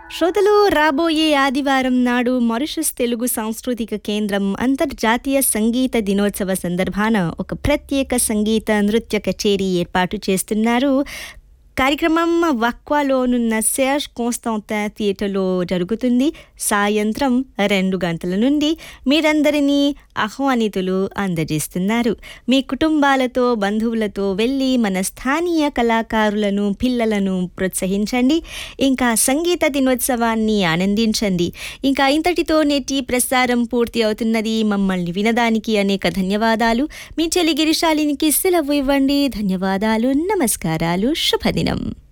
శ్రోతలు రాబోయే ఆదివారం నాడు మారిషస్ తెలుగు సాంస్కృతిక కేంద్రం అంతర్జాతీయ సంగీత దినోత్సవ సందర్భాన ఒక ప్రత్యేక సంగీత నృత్య కచేరీ ఏర్పాటు చేస్తున్నారు కార్యక్రమం వక్వాలోనున్న సేర్జ్ కోస్తాంతా థియేటర్లో జరుగుతుంది సాయంత్రం రెండు గంటల నుండి మీరందరినీ ఆహ్వానితులు అందజేస్తున్నారు మీ కుటుంబాలతో బంధువులతో వెళ్ళి మన స్థానియ కళాకారులను పిల్లలను ప్రోత్సహించండి ఇంకా సంగీత దినోత్సవాన్ని ఆనందించండి ఇంకా ఇంతటితో నేటి ప్రసారం పూర్తి అవుతున్నది మమ్మల్ని వినడానికి అనేక ధన్యవాదాలు మీ చెల్లి గిరిశాలినికి సెలవు ఇవ్వండి ధన్యవాదాలు నమస్కారాలు శుభదినం